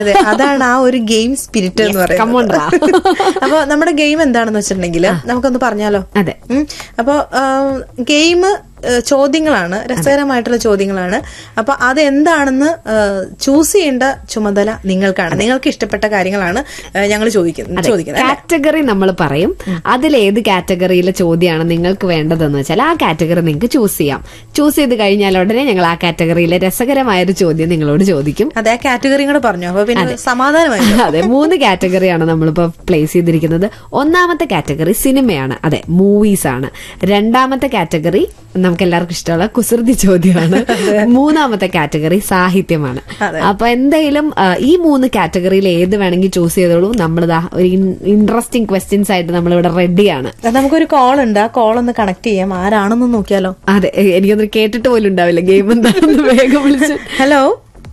അതെ അതാണ് ആ ഒരു ഗെയിം സ്പിരിറ്റ് എന്ന് come on, പറയുന്നത് ഡാ. അപ്പൊ നമ്മുടെ ഗെയിം എന്താണെന്ന് വെച്ചിട്ടുണ്ടെങ്കിൽ നമുക്കൊന്ന് പറഞ്ഞാലോ അതെ ഉം. അപ്പൊ ഗെയിം ചോദ്യങ്ങളാണ് രസകരമായിട്ടുള്ള ചോദ്യങ്ങളാണ് അപ്പൊ അതെന്താണെന്ന് ചൂസ് ചെയ്യേണ്ട ചുമതല നിങ്ങൾക്കാണ് നിങ്ങൾക്ക് ഇഷ്ടപ്പെട്ട കാര്യങ്ങളാണ് ഞങ്ങൾ ചോദിക്കുന്നത് ചോദിക്കുന്നത് അല്ലേ? കാറ്റഗറി നമ്മൾ പറയും അതിൽ ഏത് കാറ്റഗറിയിലെ ചോദ്യമാണ് നിങ്ങൾക്ക് വേണ്ടതെന്ന് വെച്ചാൽ ആ കാറ്റഗറി നിങ്ങൾക്ക് ചൂസ് ചെയ്യാം ചൂസ് ചെയ്ത് കഴിഞ്ഞാൽ ഉടനെ ഞങ്ങൾ ആ കാറ്റഗറിയിലെ രസകരമായ ഒരു ചോദ്യം നിങ്ങളോട് ചോദിക്കും അതെ ആ കാറ്റഗറിയും കൂടെ പറഞ്ഞു അപ്പൊ പിന്നെ സമാധാനമായി അതെ മൂന്ന് കാറ്റഗറിയാണ് നമ്മളിപ്പോ പ്ലേസ് ചെയ്തിരിക്കുന്നത് ഒന്നാമത്തെ കാറ്റഗറി സിനിമയാണ് അതെ മൂവീസ് ആണ് രണ്ടാമത്തെ കാറ്റഗറി നമുക്ക് എല്ലാവർക്കും ഇഷ്ടമുള്ള കുസൃതി ചോദ്യമാണ് മൂന്നാമത്തെ കാറ്റഗറി സാഹിത്യമാണ് അപ്പൊ എന്തായാലും ആ, ഈ മൂന്ന് കാറ്റഗറിയിൽ ഏത് വേണമെങ്കിൽ ചൂസ് ചെയ്തോളൂ നമ്മളിതാ ഒരു ഇൻട്രസ്റ്റിംഗ് ക്വസ്റ്റ്യൻസ് ആയിട്ട് നമ്മളിവിടെ റെഡിയാണ് നമുക്കൊരു കോൾ ഉണ്ട് ആ കോൾ ഒന്ന് കണക്ട് ചെയ്യാം ആരാണെന്ന് നോക്കിയാലോ അതെ എ- എനിക്കൊന്നും കേട്ടിട്ട് പോലും ഉണ്ടാവില്ല ഗെയിം എന്താണെന്ന് വേഗം വിളിച്ചു ഹലോ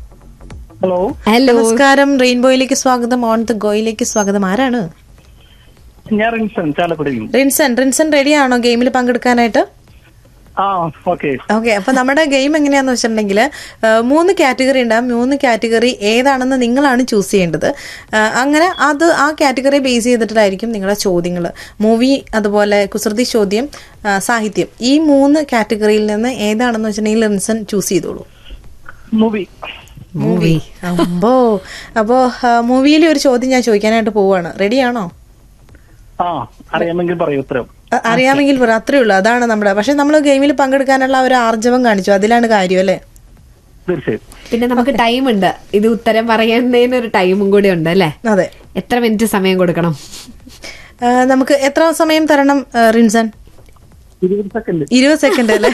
ഹലോ ഹലോ നമസ്കാരം റെയിൻബോയിലേക്ക് സ്വാഗതം ഓൺ ദ ഗോയിലേക്ക് സ്വാഗതം ആരാണ് ഞാൻ റിൻസൺ ചാലക്കുടിയും റിൻസൺ റിൻസൺ റെഡിയാണോ ഗെയിമിൽ പങ്കെടുക്കാനായിട്ട് ആ ഓക്കെ ഓക്കെ അപ്പൊ നമ്മുടെ ഗെയിം എങ്ങനെയാന്ന് വെച്ചിട്ടുണ്ടെങ്കിൽ മൂന്ന് കാറ്റഗറി ഉണ്ട് ആ മൂന്ന് കാറ്റഗറി ഏതാണെന്ന് നിങ്ങളാണ് ചൂസ് ചെയ്യേണ്ടത് ആ, അങ്ങനെ അത് ആ കാറ്റഗറി ബേസ് ചെയ്തിട്ടായിരിക്കും നിങ്ങളുടെ ചോദ്യങ്ങൾ മൂവി അതുപോലെ കുസൃതി ചോദ്യം ആ, സാഹിത്യം ഈ മൂന്ന് കാറ്റഗറിയിൽ നിന്ന് ഏതാണെന്ന് വെച്ചിട്ടുണ്ടെങ്കിൽ റിൻസൺ ചൂസ് ചെയ്തോളൂ മൂവി മൂവി അമ്പോ അപ്പോ മൂവിയിലെ ഒരു ചോദ്യം ഞാൻ ചോദിക്കാനായിട്ട് പോവാണ് റെഡിയാണോ ആ അറിയാമെങ്കിൽ പറയൂ ഉത്തരം അ- അറിയാമെങ്കിൽ പറ അത്രേ ഉള്ളൂ അതാണ് നമ്മുടെ പക്ഷെ നമ്മൾ ഗെയിമിൽ പങ്കെടുക്കാനുള്ള ആ ഒരു ആർജവം കാണിച്ചു അതിലാണ് കാര്യം അല്ലേ തീർച്ചയായും പിന്നെ നമുക്ക് ടൈം ഉണ്ട് ഇത് ഉത്തരം പറയുന്നതിന് ഒരു ടൈമും കൂടി ഉണ്ട് അല്ലേ അതെ എത്ര മിനിറ്റ് സമയം കൊടുക്കണം ആ, നമുക്ക് എത്ര സമയം തരണം ആ, റിൻസൺ ഇരുപത് സെക്കൻഡ് ഇരുപത് സെക്കൻഡ് അല്ലേ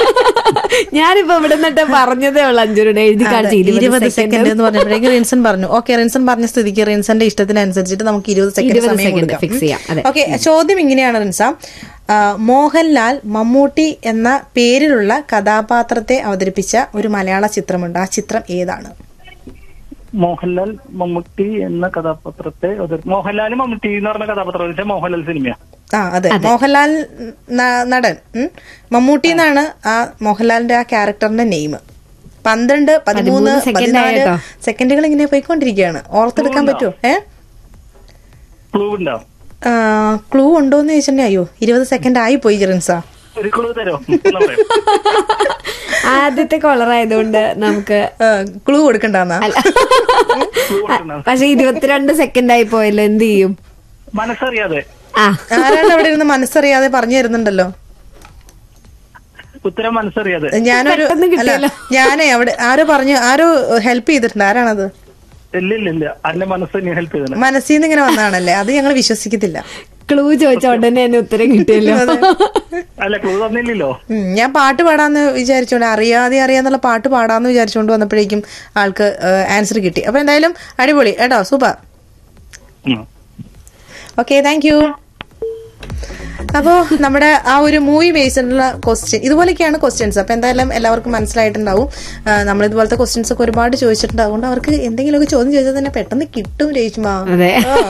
ഞാനിപ്പോ ഇവിടെ നിന്നിട്ട് പറഞ്ഞതേ ഉള്ളൂ അഞ്ചുരുടെ എഴുതി കാണിച്ച് ഇരുപത് ഇരുപത് സെക്കൻഡ് എന്ന് പറഞ്ഞപ്പോഴേക്കും റിൻസൺ പറഞ്ഞു ഓക്കെ റിൻസൺ പറഞ്ഞ സ്ഥിതിക്ക് റിൻസന്റെ ഇഷ്ടത്തിനനുസരിച്ചിട്ട് നമുക്ക് ഇരുപത് സെക്കൻഡ് ഇരുപത് സമയം സെക്കൻഡ് കൊടുക്കാം ഫിക്സ് ചെയ്യാം അതെ ഓക്കെ ചോദ്യം ഇങ്ങനെയാണ് റിൻസ ആ, മോഹൻലാൽ മമ്മൂട്ടി എന്ന പേരിലുള്ള കഥാപാത്രത്തെ അവതരിപ്പിച്ച ഒരു മലയാള ചിത്രമുണ്ട് ആ ചിത്രം ഏതാണ് മോഹൻലാൽ മമ്മൂട്ടി എന്ന കഥാപാത്രത്തെ അവതരി- മോഹൻലാൽ മമ്മൂട്ടി എന്ന് പറഞ്ഞ കഥാപാത്രം വെച്ചാൽ മോഹൻലാൽ സിനിമയാ ആ അതെ മോഹൻലാൽ ന- നടൻ ഉം. മമ്മൂട്ടി എന്നാണ് ആ മോഹൻലാലിന്റെ ആ ക്യാരക്ടറിന്റെ നെയിം പന്ത്രണ്ട് പതിമൂന്ന് പതിമൂന്ന് second പതിനാല് ആയിട്ടോ? സെക്കൻഡുകൾ ഇങ്ങനെ പോയിക്കൊണ്ടിരിക്കുകയാണ് ഓർത്തെടുക്കാൻ പറ്റുമോ ഏ ക്ലൂ ഉണ്ടോ ക്ലൂ ഉണ്ടോന്ന് ചോദിച്ചിട്ടുണ്ടെങ്കിൽ അയ്യോ ഇരുപത് സെക്കൻഡ് ആയി പോയി ജെറിൻസ ഒരു ക്ലൂ തരോ എന്നാ പറയാം. ആദ്യത്തെ കോളർ ആയതുകൊണ്ട് നമുക്ക് ക്ലൂ കൊടുക്കണ്ടെന്നാ അല്ല Clue കൊടുക്കണം. പക്ഷെ ഇരുപത്തിരണ്ട് സെക്കൻഡ് ആയി പോയല്ലോ എന്ത് ചെയ്യും മനസ്സറിയാതെ ആ ആരാണ് അവിടെ ഇരുന്ന് മനസ്സറിയാതെ പറഞ്ഞു തരുന്നുണ്ടല്ലോ ഉത്തരം മനസ്സറിയാതെ ഞാനൊരു പെട്ടെന്ന് അല്ല കിട്ടിയല്ലോ. ഞാനേ അവിടെ ആരോ പറഞ്ഞു ആരോ ഹെൽപ്പ് ചെയ്തിട്ടുണ്ട് ആരാണത് ഇല്ല ഇല്ല ഇല്ല എന്റെ മനസ്സ് നീ ഹെൽപ്പ് ചെയ്തത് മനസ്സിൽ നിന്ന് ഇങ്ങനെ വന്നതാണല്ലേ അത് ഞങ്ങൾ വിശ്വസിക്കത്തില്ല ക്ലൂ ചോദിച്ച ഉടനെ തന്നെ ഉത്തരം കിട്ടിയല്ലോ അല്ല ക്ലൂ തന്നില്ലല്ലോ ഉം, ഞാൻ പാട്ട് പാടാന്ന് വിചാരിച്ചോണ്ട് അറിയാതെ അറിയാന്നുള്ള പാട്ട് പാടാന്ന് വിചാരിച്ചോണ്ട് വന്നപ്പോഴേക്കും ആൾക്ക് ആൻസർ കിട്ടി അപ്പൊ എന്തായാലും അടിപൊളി കേട്ടോ സൂപ്പർ ഉം. ഓക്കെ താങ്ക് യു അപ്പോ നമ്മുടെ ആ ഒരു മൂവി ബേസ്ഡുള്ള ക്വസ്റ്റ്യൻ ഇതുപോലെയൊക്കെയാണ് ക്വസ്റ്റ്യൻസ് അപ്പൊ എന്തായാലും എല്ലാവർക്കും മനസ്സിലായിട്ടുണ്ടാവും ആ, നമ്മൾ ഇതുപോലത്തെ ക്വസ്റ്റ്യൻസ് ഒക്കെ ഒരുപാട് ചോദിച്ചിട്ടുണ്ട് അതുകൊണ്ട് അവർക്ക് എന്തെങ്കിലുമൊക്കെ ചോദ്യം ചോദിച്ചാൽ തന്നെ പെട്ടെന്ന് കിട്ടും രേഷ്മ അതെ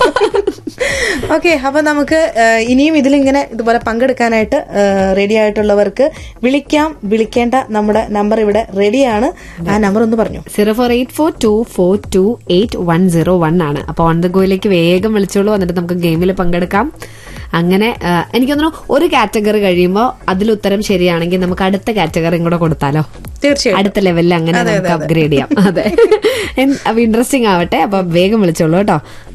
ഓക്കെ അപ്പൊ നമുക്ക് ആ, ഇനിയും ഇതിലിങ്ങനെ ഇതുപോലെ പങ്കെടുക്കാനായിട്ട് റെഡി ആയിട്ടുള്ളവർക്ക് വിളിക്കാം വിളിക്കേണ്ട നമ്മുടെ നമ്പർ ഇവിടെ റെഡിയാണ് ആ നമ്പർ ഒന്ന് പറഞ്ഞു zero four eight four two four two eight one zero one ആണ് അപ്പൊ ഓൺ ദ ഗോയിലേക്ക് വേഗം വിളിച്ചോളൂ എന്നിട്ട് നമുക്ക് ഗെയിമിൽ പങ്കെടുക്കാം അങ്ങനെ ആ, എനിക്ക് തോന്നുന്നു ഒരു കാറ്റഗറി കഴിയുമ്പോൾ അതിൽ ഉത്തരം ശരിയാണെങ്കിൽ നമുക്ക് അടുത്ത കാറ്റഗറിയും കൂടെ കൊടുത്താലോ തീർച്ചയായും അടുത്ത ലെവലിൽ അങ്ങനെ നമുക്ക് അപ്ഗ്രേഡ് ചെയ്യാം അതെ അപ്പൊ ഇൻട്രസ്റ്റിംഗ് ആവട്ടെ അപ്പൊ വേഗം വിളിച്ചോളൂ കേട്ടോ